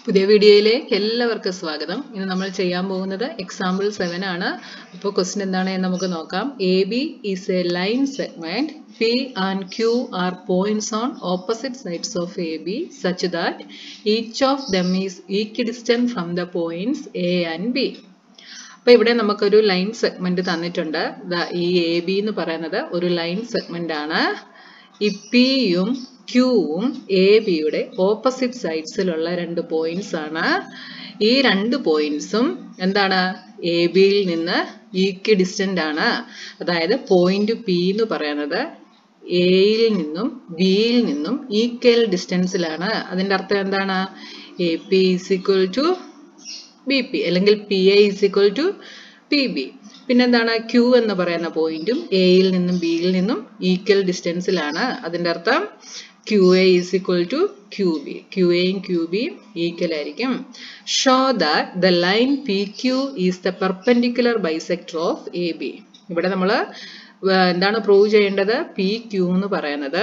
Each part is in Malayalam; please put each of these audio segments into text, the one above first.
പുതിയ വീഡിയോയിലേക്ക് എല്ലാവർക്കും സ്വാഗതം ഇന്ന് നമ്മൾ ചെയ്യാൻ പോകുന്നത് എക്സാമ്പിൾ സെവൻ ആണ് അപ്പോൾ ക്വസ്റ്റ്യൻ എന്താണ് എന്ന് നമുക്ക് നോക്കാം A B is a line segment P and Q are points on opposite sides of A B such that each of them is equidistant from the points A and B അപ്പോൾ ഇവിടെ നമുക്കൊരു ലൈൻ സെഗ്മെന്റ് തന്നിട്ടുണ്ട് ദാ ഈ എ ബി എന്ന് പറയുന്നത് ഒരു ലൈൻ സെഗ്മെന്റ് ആണ് ഈ പിയും ക്യൂവും എ ബിയുടെ ഓപ്പോസിറ്റ് സൈഡ്സിലുള്ള രണ്ട് പോയിന്റ്സ് ആണ് ഈ രണ്ട് പോയിന്റ്സും എന്താണ് എ ബിയിൽ നിന്ന് ഈക്വി ഡിസ്റ്റന്റ് ആണ് അതായത് പോയിന്റ് പി എന്ന് പറയുന്നത് എയിൽ നിന്നും ബിയിൽ നിന്നും ഈക്വൽ ഡിസ്റ്റൻസിലാണ് അതിന്റെ അർത്ഥം എന്താണ് A P is equal to B P അല്ലെങ്കിൽ P A is equal to P B പിന്നെന്താണ് ക്യൂ എന്ന് പറയുന്ന പോയിന്റും എയിൽ നിന്നും ബിയിൽ നിന്നും ഈക്വൽ ഡിസ്റ്റൻസിലാണ് അതിന്റെ അർത്ഥം Q A is equal to Q B Q എയും ക്യൂ ബിയും ഈക്വൽ ആയിരിക്കും show that the line P Q is the perpendicular bisector of A B ഇവിടെ നമ്മൾ എന്താണ് പ്രൂവ് ചെയ്യേണ്ടത് പി ക്യൂ എന്ന് പറയുന്നത്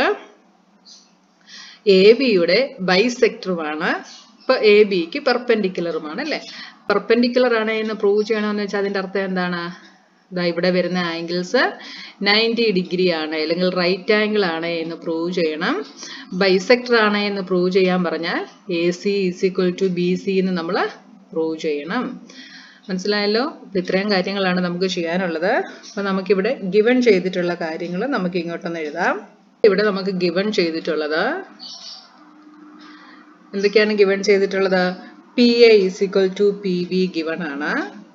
എ ബിയുടെ ബൈസെക്ടറുമാണ് ഇപ്പൊ എ ബിക്ക് പെർപെൻഡിക്കുലറുമാണ് അല്ലെ പെർപെൻഡിക്കുലർ ആണ് എന്ന് പ്രൂവ് ചെയ്യണമെന്ന് വെച്ചാൽ അതിന്റെ അർത്ഥം എന്താണ് ഇതാ ഇവിടെ വരുന്ന ആംഗിൾസ് നയൻറ്റി ഡിഗ്രി ആണ് അല്ലെങ്കിൽ റൈറ്റ് ആംഗിൾ ആണ് എന്ന് പ്രൂവ് ചെയ്യണം ബൈസെക്ടർ ആണ് എന്ന് പ്രൂവ് ചെയ്യാൻ പറഞ്ഞാൽ A C is equal to B C എന്ന് നമ്മൾ പ്രൂവ് ചെയ്യണം മനസ്സിലായല്ലോ അപ്പൊ ഇത്രയും കാര്യങ്ങളാണ് നമുക്ക് ചെയ്യാനുള്ളത് അപ്പൊ നമുക്കിവിടെ ഗിവൺ ചെയ്തിട്ടുള്ള കാര്യങ്ങൾ നമുക്ക് ഇങ്ങോട്ടൊന്ന് എഴുതാം ഇവിടെ നമുക്ക് ഗിവൺ ചെയ്തിട്ടുള്ളത് എന്തൊക്കെയാണ് ഗിവൺ ചെയ്തിട്ടുള്ളത് P A is equal to P B given ആണ്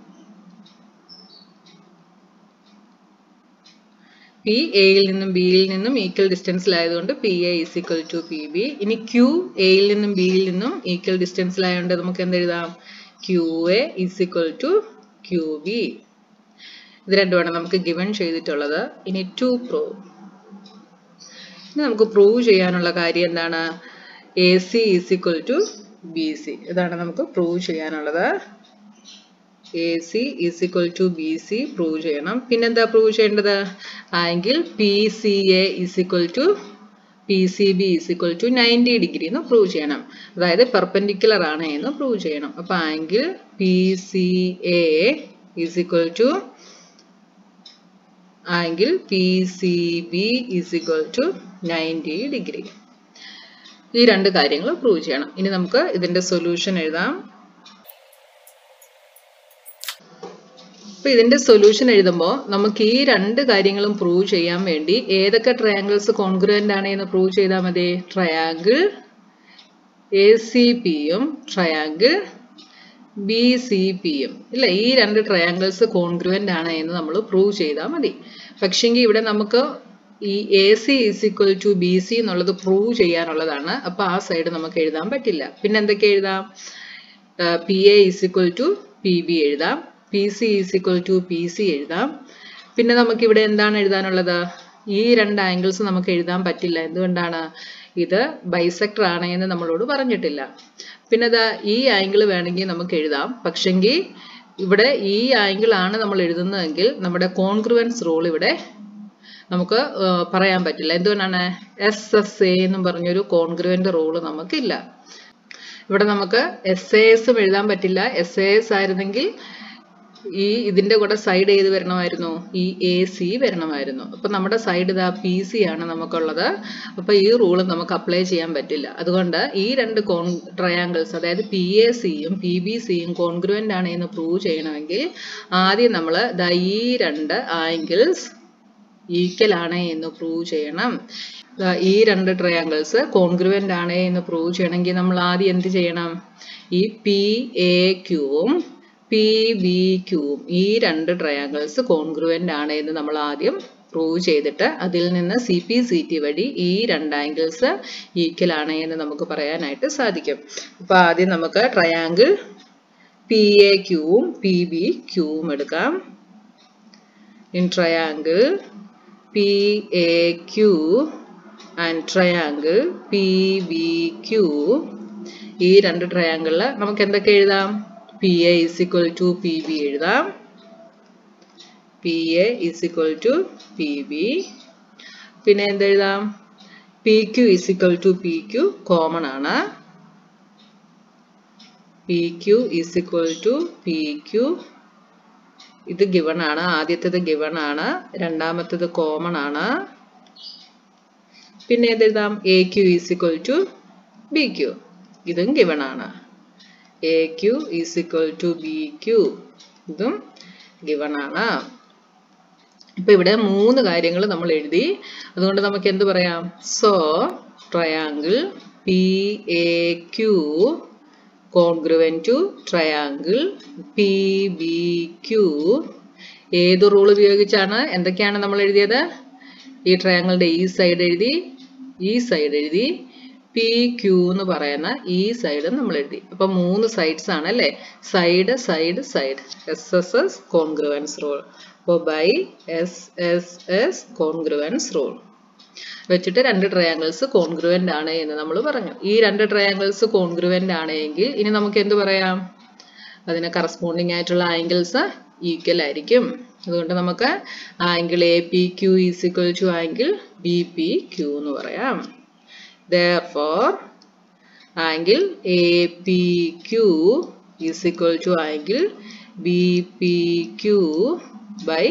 പി എയിൽ നിന്നും ബിയിൽ നിന്നും ഈക്വൽ ഡിസ്റ്റൻസിലായതുകൊണ്ട് P A is equal to P B ഇനി ക്യൂ എയിൽ നിന്നും ബിയിൽ നിന്നും ഈക്വൽ ഡിസ്റ്റൻസിലായതുകൊണ്ട് നമുക്ക് എന്ത് എഴുതാം Q A is equal to Q B ഇത് രണ്ടുമാണ് നമുക്ക് ഗിവൺ ചെയ്തിട്ടുള്ളത് ഇനി ടു പ്രൂവ് ഇനി നമുക്ക് പ്രൂവ് ചെയ്യാനുള്ള കാര്യം എന്താണ് A C is equal to B C ഇതാണ് നമുക്ക് പ്രൂവ് ചെയ്യാനുള്ളത് A C is equal to B C prove ചെയ്യണം പിന്നെന്താ പ്രൂവ് ചെയ്യേണ്ടത് angle P C A is equal to P C B is equal to ninety degree എന്ന് പ്രൂവ് ചെയ്യണം അതായത് പെർപെൻഡിക്കുലർ ആണ് എന്ന് പ്രൂവ് ചെയ്യണം അപ്പൊ angle P C A is equal to angle P C B is equal to ninety degree ഈ രണ്ട് കാര്യങ്ങൾ പ്രൂവ് ചെയ്യണം ഇനി നമുക്ക് ഇതിന്റെ സൊല്യൂഷൻ എഴുതാം അപ്പൊ ഇതിന്റെ സൊല്യൂഷൻ എഴുതുമ്പോൾ നമുക്ക് ഈ രണ്ട് കാര്യങ്ങളും പ്രൂവ് ചെയ്യാൻ വേണ്ടി ഏതൊക്കെ ട്രയാങ്കിൾസ് കോൺഗ്രുവന്റ് ആണ് എന്ന് പ്രൂവ് ചെയ്താൽ മതി ട്രയാങ്കിൾ എ സി പിയും ട്രയാങ്കിൾ ബി സി പിയും ഇല്ല ഈ രണ്ട് ട്രയാങ്കിൾസ് കോൺഗ്രുവന്റ് ആണ് എന്ന് നമ്മൾ പ്രൂവ് ചെയ്താൽ മതി പക്ഷെങ്കിൽ ഇവിടെ നമുക്ക് ഈ A C is equal to B C എന്നുള്ളത് പ്രൂവ് ചെയ്യാനുള്ളതാണ് അപ്പൊ ആ സൈഡ് നമുക്ക് എഴുതാൻ പറ്റില്ല പിന്നെ എന്തൊക്കെ എഴുതാം P A is equal to P B എഴുതാം P C is equal to P C എഴുതാം പിന്നെ നമുക്ക് ഇവിടെ എന്താണ് എഴുതാനുള്ളത് ഈ രണ്ട് ആംഗിൾസ് നമുക്ക് എഴുതാൻ പറ്റില്ല എന്തുകൊണ്ടാണ് ഇത് ബൈസെക്ടർ ആണ് എന്ന് നമ്മളോട് പറഞ്ഞിട്ടില്ല പിന്നെ ദാ ഈ ആംഗിൾ വേണമെങ്കിൽ നമുക്ക് എഴുതാം പക്ഷെങ്കിൽ ഇവിടെ ഈ ആംഗിൾ ആണ് നമ്മൾ എഴുതുന്നതെങ്കിൽ നമ്മുടെ കോൺഗ്രുവൻസ് റൂൾ ഇവിടെ നമുക്ക് പറയാൻ പറ്റില്ല എന്തുകൊണ്ടാണ് എസ് എസ് എ എന്നും പറഞ്ഞൊരു കോൺഗ്രുവന്റ് റൂള് നമുക്കില്ല ഇവിടെ നമുക്ക് എസ് എ എസും എഴുതാൻ പറ്റില്ല എസ് എ എസ് ആയിരുന്നെങ്കിൽ ഈ ഇതിന്റെ കൂടെ സൈഡ് ഏത് വരണമായിരുന്നു ഈ എ സി വരണമായിരുന്നു അപ്പൊ നമ്മുടെ സൈഡ് ഇതാ പി സി ആണ് നമുക്കുള്ളത് അപ്പൊ ഈ റൂള് നമുക്ക് അപ്ലൈ ചെയ്യാൻ പറ്റില്ല അതുകൊണ്ട് ഈ രണ്ട് കോൺ ട്രയാങ്കിൾസ് അതായത് പി എ സിയും പി ബി സിയും കോൺഗ്രുവന്റ് ആണ് എന്ന് പ്രൂവ് ചെയ്യണമെങ്കിൽ ആദ്യം നമ്മൾ ദാ ഈ രണ്ട് ആംഗിൾസ് ഈക്വൽ ആണ് എന്ന് പ്രൂവ് ചെയ്യണം ഈ രണ്ട് ട്രയാങ്കിൾസ് കോൺഗ്രുവന്റ് ആണ് എന്ന് പ്രൂവ് ചെയ്യണമെങ്കിൽ നമ്മൾ ആദ്യം എന്ത് ചെയ്യണം ഈ പി എ ക്യൂവും പി ബി ക്യൂവും ഈ രണ്ട് ട്രയാങ്കിൾസ് കോൺഗ്രുവന്റ് ആണ് എന്ന് നമ്മൾ ആദ്യം പ്രൂവ് ചെയ്തിട്ട് അതിൽ നിന്ന് സി പി സി ടി വഴി ഈ രണ്ട് ആംഗിൾസ് ഈക്വൽ ആണ് എന്ന് നമുക്ക് പറയാനായിട്ട് സാധിക്കും അപ്പൊ ആദ്യം നമുക്ക് ട്രയാങ്കിൾ പി എ ക്യൂവും പി ബി ക്യൂവും എടുക്കാം in triangle P A Q and triangle P B Q ഈ രണ്ട് ട്രയാങ്കിളിൽ നമുക്ക് എന്തൊക്കെ എഴുതാം P A is equal to P B എഴുതാം P A is equal to P B പിന്നെ എന്തെഴുതാം P Q is equal to P Q common ആണ് P Q is equal to P Q ഇത് ഗിവൺ ആണ് ആദ്യത്തേത് ഗിവൺ ആണ് രണ്ടാമത്തേത് കോമൺ ആണ് പിന്നെ ഏതെഴുതാം A Q is equal to B Q ഇതും ഗിവൺ ആണ് A Q is equal to B Q ഇതും ഗിവൺ ആണ് ഇപ്പൊ ഇവിടെ മൂന്ന് കാര്യങ്ങൾ നമ്മൾ എഴുതി അതുകൊണ്ട് നമുക്ക് എന്ത് പറയാം so triangle P A Q congruent to triangle P B Q ഏത് റൂൾ ഉപയോഗിച്ചാണ് എന്തൊക്കെയാണ് നമ്മൾ എഴുതിയത് ഈ ട്രയാങ്കിളിന്റെ ഈ സൈഡ് എഴുതി ഈ സൈഡ് എഴുതി പി ക്യു എന്ന് പറയുന്ന ഈ സൈഡും നമ്മൾ എഴുതി അപ്പൊ മൂന്ന് സൈഡ്സ് ആണ് അല്ലേ side side side S S S congruence rule അപ്പോൾ by S S S congruence rule വെച്ചിട്ട് രണ്ട് ട്രയാങ്കിൾസ് കോൺഗ്രുവൻ്റ് ആണ് എന്ന് നമ്മൾ പറഞ്ഞു ഈ രണ്ട് ട്രയാങ്കിൾസ് കോൺഗ്രുവൻ്റ് ആണെങ്കിൽ ഇനി നമുക്ക് എന്ത് പറയാം അതിന് കറസ്പോണ്ടിങ് ആയിട്ടുള്ള ആംഗിൾസ് ഈക്വൽ ആയിരിക്കും അതുകൊണ്ട് നമുക്ക് angle A P Q is equal to angle B P Q എന്ന് പറയാം therefore angle APQ is equal to angle BPQ by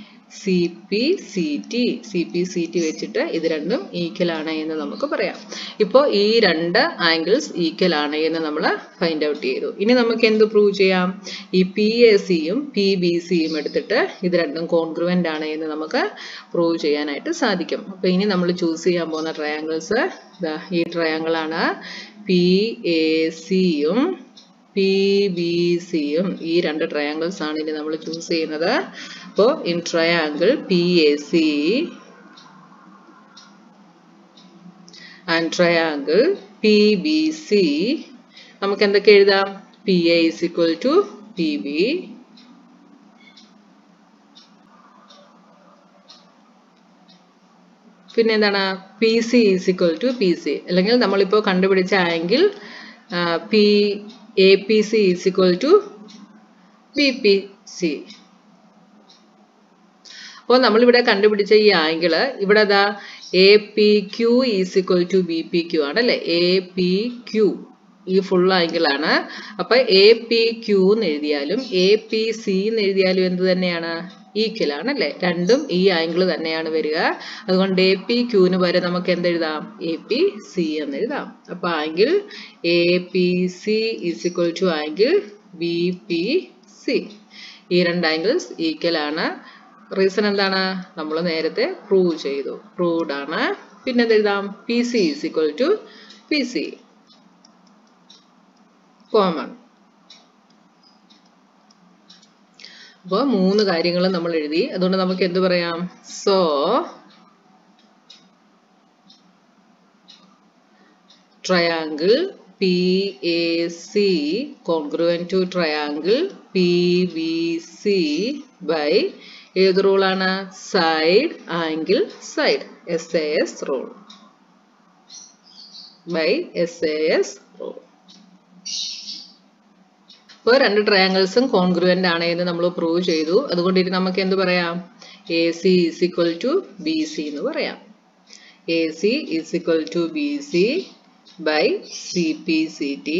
CPCT CPCT വെച്ചിട്ട് ഇത് രണ്ടും ഈക്വൽ ആണ് എന്ന് നമുക്ക് പറയാം ഇപ്പോൾ ഈ രണ്ട് ആംഗിൾസ് ഈക്വൽ ആണ് എന്ന് നമ്മൾ ഫൈൻഡ് ഔട്ട് ചെയ്തു ഇനി നമുക്ക് എന്ത് പ്രൂവ് ചെയ്യാം ഈ പി എ സിയും പി ബി സിയും എടുത്തിട്ട് ഇത് രണ്ടും കോൺഗ്രുവൻ്റ് ആണ് എന്ന് നമുക്ക് പ്രൂവ് ചെയ്യാനായിട്ട് സാധിക്കും അപ്പോൾ ഇനി നമ്മൾ ചൂസ് ചെയ്യാൻ പോകുന്ന ട്രയാങ്കിൾസ് ഈ ട്രയാങ്കിൾ ആണ് പി എ സിയും പി ബി സിയും ഈ രണ്ട് ട്രയാങ്കിൾസ് ആണ് ഇനി നമ്മൾ ചൂസ് ചെയ്യുന്നത് അപ്പോൾ in triangle P A C and triangle P B C നമുക്ക് എന്തൊക്കെ എഴുതാം P A is equal to P B പിന്നെ എന്താണ് P C is equal to P C അല്ലെങ്കിൽ നമ്മളിപ്പോൾ കണ്ടുപിടിച്ച angle P A P C is equal to B P C അപ്പോൾ നമ്മളിവിടെ കണ്ടുപിടിച്ച ഈ ആംഗിള് ഇവിടെ അതാ A P Q is equal to B P Q ആണ് അല്ലേ എ പി ക്യു ഈ ഫുൾ ആംഗിൾ ആണ് അപ്പൊ എ പി ക്യു എന്ന് എഴുതിയാലും എ പി സി എന്ന് എഴുതിയാലും എന്ത് തന്നെയാണ് ഈക്വൽ ആണ് അല്ലേ രണ്ടും ഈ ആംഗിൾ തന്നെയാണ് വരിക അതുകൊണ്ട് എ പി ക്യൂന് പകരം നമുക്ക് എന്തെഴുതാം എ പി സി എന്ന് എഴുതാം അപ്പൊ angle A P C is equal to angle B P C ഈ രണ്ട് ആംഗിൾസ് ഈക്വൽ ആണ് റീസൺ എന്താണ് നമ്മൾ നേരത്തെ പ്രൂവ് ചെയ്തു പ്രൂവ്ഡ് ആണ് പിന്നെ എന്തെഴുതാം P C is equal to P C common അപ്പോൾ മൂന്ന് കാര്യങ്ങൾ നമ്മൾ എഴുതി അതുകൊണ്ട് നമുക്ക് എന്ത് പറയാം so triangle P A C congruent to triangle P B C by ഏത് റൂളാണ് side angle side S A S rule by S A S rule ഇപ്പോൾ രണ്ട് ട്രയാങ്കിൾസും കോൺഗ്രുവൻ്റ് ആണ് എന്ന് നമ്മൾ പ്രൂവ് ചെയ്തു അതുകൊണ്ട് ഇനി നമുക്ക് എന്ത് പറയാം A C is equal to B C എന്ന് പറയാം A C is equal to B C by C P C T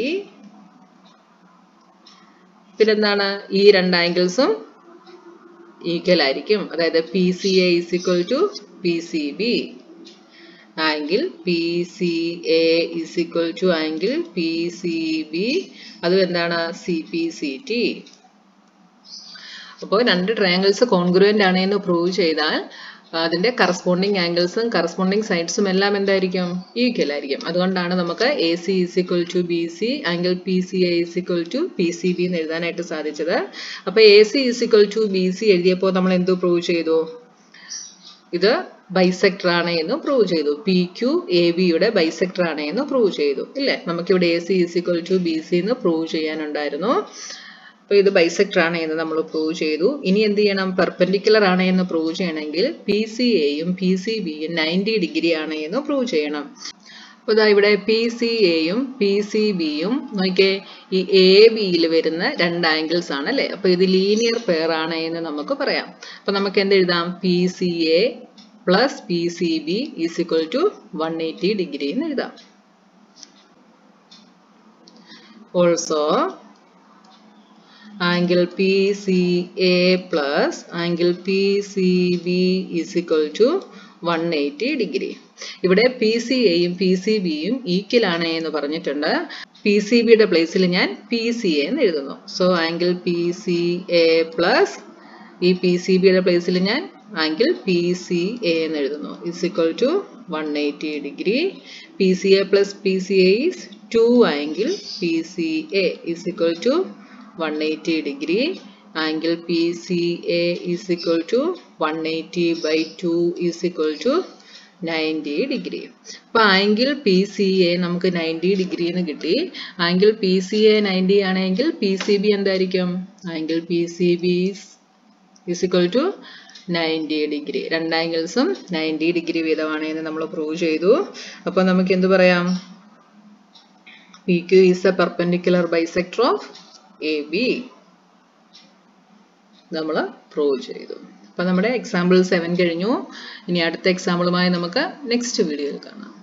പിന്നെന്താണ് ഈ രണ്ട് ആംഗിൾസും ഈക്വൽ ആയിരിക്കും അതായത് P C A is equal to P C B angle P C A is equal to angle P C B അതും എന്താണ് സി പി സി ടി അപ്പോൾ രണ്ട് ട്രയാങ്കിൾസ് കോൺഗ്രുവൻ്റ് ആണ് എന്ന് പ്രൂവ് ചെയ്താൽ അതിന്റെ കറസ്പോണ്ടിങ് ആംഗിൾസും കറസ്പോണ്ടിങ് സൈഡ്സും എല്ലാം എന്തായിരിക്കും ഈക്വൽ ആയിരിക്കും അതുകൊണ്ടാണ് നമുക്ക് A C is equal to B C angle P C A is equal to P C B എന്ന് എഴുതാനായിട്ട് സാധിച്ചത് അപ്പോൾ A C is equal to B C എഴുതിയപ്പോൾ നമ്മൾ എന്ത് പ്രൂവ് ചെയ്തു ഇത് ബൈസെക്ടർ ആണ് എന്ന് പ്രൂവ് ചെയ്തു പി ക്യു എ ബിയുടെ ബൈസെക്ടർ ആണ് എന്ന് പ്രൂവ് ചെയ്തു ഇല്ലേ നമുക്കിവിടെ A C is equal to B C എന്ന് പ്രൂവ് ചെയ്യാനുണ്ടായിരുന്നു അപ്പോൾ ഇത് ബൈസെക്ടർ ആണ് എന്ന് നമ്മൾ പ്രൂവ് ചെയ്തു ഇനി എന്ത് ചെയ്യണം പെർപെൻഡിക്കുലർ ആണ് എന്ന് പ്രൂവ് ചെയ്യണമെങ്കിൽ പി സി എയും പി സി ബിയും നയൻറ്റി ഡിഗ്രി ആണ് എന്ന് പ്രൂവ് ചെയ്യണം അപ്പോൾ ഇതാ ഇവിടെ പി സി എയും പി സി ബിയും നോക്കിയേ ഈ എ ബിയിൽ വരുന്ന രണ്ട് ആംഗിൾസ് ആണ് അല്ലേ അപ്പോൾ ഇത് ലീനിയർ പെയർ ആണ് എന്ന് നമുക്ക് പറയാം അപ്പോൾ നമുക്ക് എന്ത് എഴുതാം P C A plus P C B is equal to one eighty degree എന്ന് എഴുതാം also angle P C A plus angle P C B is equal to one eighty degree ഇവിടെ പി സി എയും പി സി ബിയും ഈക്വലാണ് എന്ന് പറഞ്ഞിട്ടുണ്ട് പി സി ബിയുടെ പ്ലേസിൽ ഞാൻ പി സി എ എന്ന് എഴുതുന്നു so angle P C A plus ഈ പി സി ബിയുടെ പ്ലേസിൽ ഞാൻ ആംഗിൾ പി സി എ എന്ന് എഴുതുന്നു is equal to one eighty degree P C A plus P C A is two angle P C A is equal to one eighty degree angle P C A is equal to one eighty by two is equal to ninety degree അപ്പൊ ആംഗിൾ പി സി എ നമുക്ക് നയൻറ്റി ഡിഗ്രി എന്ന് കിട്ടി angle P C A ninety ആണെങ്കിൽ പി സി ബി എന്തായിരിക്കും angle P C B is equal to ninety degree രണ്ട് ആംഗിൾസും നയൻറ്റി ഡിഗ്രി വീതമാണ് എന്ന് നമ്മൾ പ്രൂവ് ചെയ്തു അപ്പോൾ നമുക്ക് എന്ത് പറയാം P Q is a perpendicular bisector of A B നമ്മൾ പ്രൂവ് ചെയ്തു അപ്പോൾ നമ്മുടെ എക്സാമ്പിൾ സെവൻ കഴിഞ്ഞു ഇനി അടുത്ത എക്സാമ്പിളുമായി നമുക്ക് നെക്സ്റ്റ് വീഡിയോയിൽ കാണാം